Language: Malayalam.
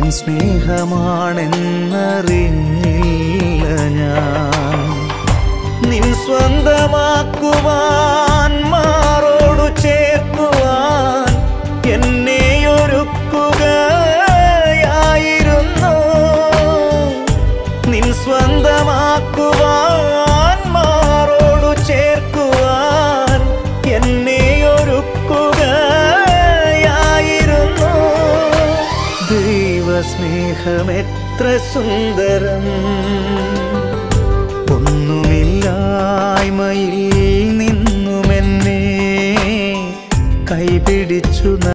സ്നേഹമാണെന്നറിഞ്ഞില്ല ഞാൻ നിൻ സ്വന്തമാക്കുവാൻ മാറോടു ചേർക്കുവാൻ എന്നെ ഒരുക്കുകയായിരുന്നു നിൻ സ്വന്തമാക്കുവാൻ മാറോടു ചേർക്കുവാൻ എന്നെ ഒരുക്കുകയായിരുന്നു ദൈവസ്നേഹമെത്ര സുന്ദരം ഒന്നുമില്ലായ്മയിൽ നിന്നുമെന്നെ കൈപിടിച്ചു